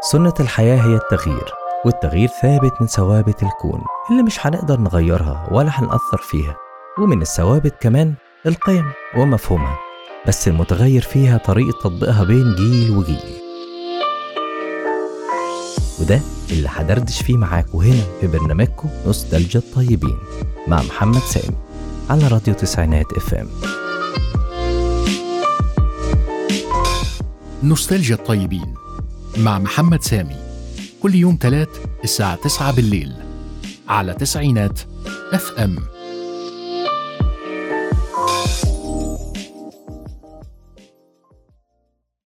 سنة الحياة هي التغيير والتغيير ثابت من ثوابت الكون اللي مش هنقدر نغيرها ولا هنأثر فيها ومن الثوابت كمان القيم ومفهومها بس المتغير فيها طريقة تطبيقها بين جيل وجيل وده اللي هدردش فيه معاكم هنا في برنامجكم نوستالجيا الطيبين مع محمد سامي على راديو تسعينات اف ام نوستالجيا الطيبين مع محمد سامي كل يوم تلات الساعة 9 بالليل على تسعينات اف ام